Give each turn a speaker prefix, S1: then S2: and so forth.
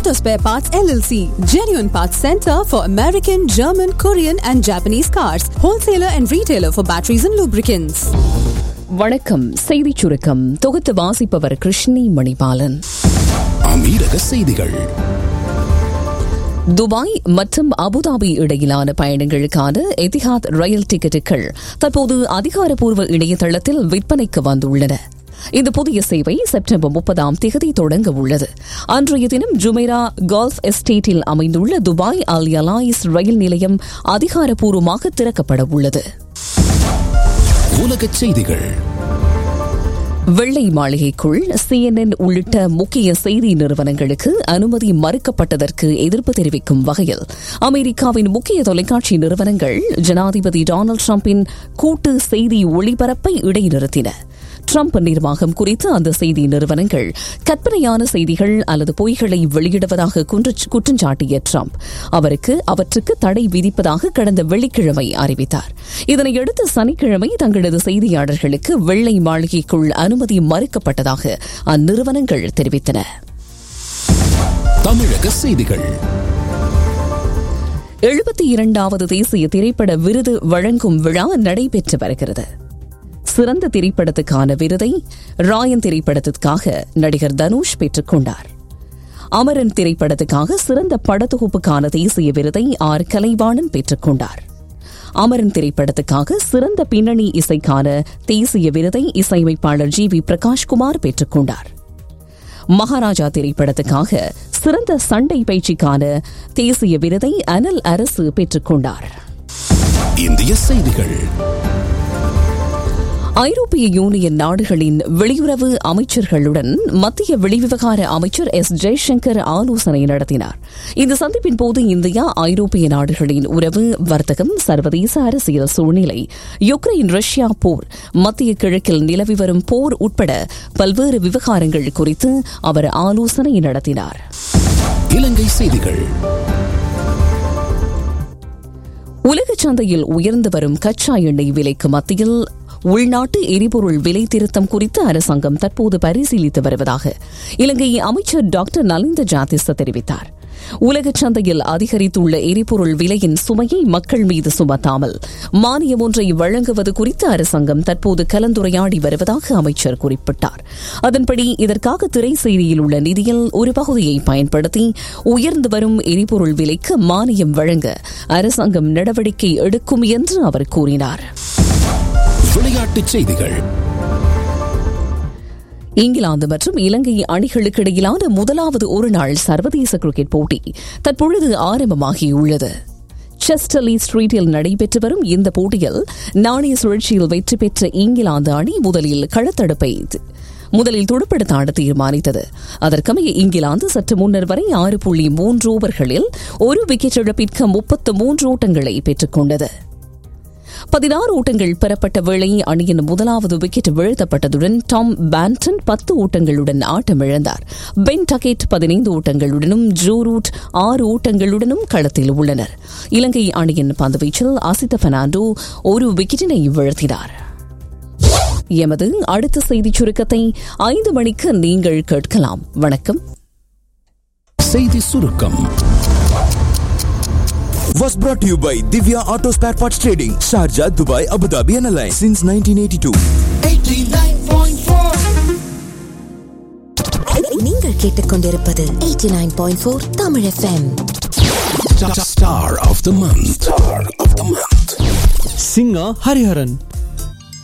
S1: Auto Spare Parts LLC, genuine parts center for American, German, Korean, and Japanese cars, wholesaler and retailer for batteries and lubricants.
S2: வணக்கம் செய்திச் சுருக்கம் தொகுத்து வாசிப்பவர் கிருஷ்ணி மணிபாலன்
S3: அமீரக செய்திகள்
S2: துபாய் மற்றும் அபுதாபி இடையிலான பயணங்களுக்கான எதிஹாத் ரயில் டிக்கெட்டுகள் தற்போது அதிகாரப்பூர்வ இணையதளத்தில் விற்பனைக்கு வந்துள்ளன இந்த புதிய சேவை செப்டம்பர் முப்பதாம் தேதி தொடங்க உள்ளது அன்றைய தினம் ஜுமைரா கால்ஃப் எஸ்டேட்டில் அமைந்துள்ள துபாய் அல் யலாயிஸ் ரயில் நிலையம் அதிகாரப்பூர்வமாக திறக்கப்பட உள்ளது
S3: உலகச் செய்திகள்
S2: வெள்ளை மாளிகைக்குள் சிஎன்என் உள்ளிட்ட முக்கிய செய்தி நிறுவனங்களுக்கு அனுமதி மறுக்கப்பட்டதற்கு எதிர்ப்பு தெரிவிக்கும் வகையில் அமெரிக்காவின் முக்கிய தொலைக்காட்சி நிறுவனங்கள் ஜனாதிபதி டொனால்டு டிரம்பின் கூட்டு செய்தி ஒளிபரப்பை இடைநிறுத்தின ட்ரம்ப் நிர்வாகம் குறித்து அந்த செய்தி நிறுவனங்கள் கற்பனையான செய்திகள் அல்லது பொய்களை வெளியிடுவதாக குற்றஞ்சாட்டிய ட்ரம்ப் அவருக்கு அவற்றுக்கு தடை விதிப்பதாக கடந்த வெள்ளிக்கிழமை அறிவித்தார் இதனையடுத்து சனிக்கிழமை தங்களது செய்தியாளர்களுக்கு வெள்ளை மாளிகைக்குள் அனுமதி மறுக்கப்பட்டதாக அந்நிறுவனங்கள் தெரிவித்தன
S3: தமிழக செய்திகள்
S2: எழுபத்தி இரண்டாவது தேசிய திரைப்பட விருது வழங்கும் விழா நடைபெற்று வருகிறது சிறந்த திரைப்படத்துக்கான விருதை ராயன் திரைப்படத்திற்காக நடிகர் தனுஷ் பெற்றுக் கொண்டார் அமரன் திரைப்படத்துக்காக சிறந்த படத்தொகுப்புக்கான தேசிய விருதை ஆர் கலைவாணன் பெற்றுக் கொண்டார் அமரன் திரைப்படத்துக்காக சிறந்த பின்னணி இசைக்கான தேசிய விருதை இசையமைப்பாளர் ஜி வி பிரகாஷ்குமார் பெற்றுக் கொண்டார் மகாராஜா திரைப்படத்துக்காக சிறந்த சண்டை பயிற்சிக்கான தேசிய விருதை அனல் அரசு பெற்றுக் கொண்டார்
S3: இந்திய செய்திகள்
S2: ஐரோப்பிய யூனியன் நாடுகளின் வெளியுறவு அமைச்சர்களுடன் மத்திய வெளிவிவகார அமைச்சர் எஸ் ஜெய்சங்கர் ஆலோசனை நடத்தினார் இந்த சந்திப்பின் போது இந்தியா ஐரோப்பிய நாடுகளின் உறவு வர்த்தகம் சர்வதேச அரசியல் சூழ்நிலை யுக்ரைன் ரஷ்யா போர் மத்திய கிழக்கில் நிலவி வரும் போர் உட்பட பல்வேறு விவகாரங்கள் குறித்து அவர் ஆலோசனை நடத்தினார்
S3: இலங்கை செய்திகள்
S2: உலக சந்தையில் உயர்ந்து வரும் கச்சா எண்ணெய் விலைக்கு மத்தியில் உள்நாட்டு எரிபொருள் விலை திருத்தம் குறித்து அரசாங்கம் தற்போது பரிசீலித்து வருவதாக இலங்கை அமைச்சர் டாக்டர் நலிந்த ஜாதிச தெரிவித்தார் உலக சந்தையில் அதிகரித்துள்ள எரிபொருள் விலையின் சுமையை மக்கள் மீது சுமத்தாமல் மானியம் ஒன்றை வழங்குவது குறித்து அரசாங்கம் தற்போது கலந்துரையாடி வருவதாக அமைச்சர் குறிப்பிட்டார் அதன்படி இதற்காக திரைசேரியில் உள்ள நிதியில் ஒரு பகுதியை பயன்படுத்தி உயர்ந்து வரும் எரிபொருள் விலைக்கு மானியம் வழங்க அரசாங்கம் நடவடிக்கை எடுக்கும் என்று அவர் கூறினார்
S3: விளையாட்டுச் செய்திகள்
S2: இங்கிலாந்து மற்றும் இலங்கை அணிகளுக்கு இடையிலான முதலாவது ஒருநாள் சர்வதேச கிரிக்கெட் போட்டி தற்பொழுது ஆரம்பமாகியுள்ளது செஸ்டர்லி ஸ்ட்ரீட்டில் நடைபெற்று வரும் இந்த போட்டியில் நாணய சுழற்சியில் வெற்றி பெற்ற இங்கிலாந்து அணி முதலில் களத்தடுப்பை முதலில் துடுப்படுத்த ஆட தீர்மானித்தது அதற்கமைய இங்கிலாந்து சற்று முன்னர் வரை ஆறு புள்ளி மூன்று ஓவர்களில் ஒரு விக்கெட் இழப்பிற்கு முப்பத்து மூன்று ஓட்டங்களை பெற்றுக் கொண்டது பதினாறு ஓட்டங்கள் பெறப்பட்ட வேளை அணியின் முதலாவது விக்கெட் வீழ்த்தப்பட்டதுடன் டாம் பேண்டன் பத்து ஓட்டங்களுடன் ஆட்டமிழந்தார் பென் டகெட் பதினைந்து ஓட்டங்களுடனும் ஜோ ரூட் ஆறு ஓட்டங்களுடனும் களத்தில் உள்ளனர் இலங்கை அணியின் பந்துவீச்சில் அசித பெர்னாண்டோ ஒரு விக்கெட்டினை வீழ்த்தினார் எமது அடுத்த செய்திச் சுருக்கத்தை ஐந்து மணிக்கு நீங்கள் கேட்கலாம் வணக்கம்
S3: செய்தி சுருக்கம்
S4: was brought to you by Divya Auto Spare Parts Trading, Sharjah, Dubai, Abu Dhabi and Alliance since 1982.
S5: நீங்கள் கேட்டுக்கொண்டிருப்பது 89.4 Tamil FM
S3: Star of the month. Star of the month.
S6: singer Hariharan.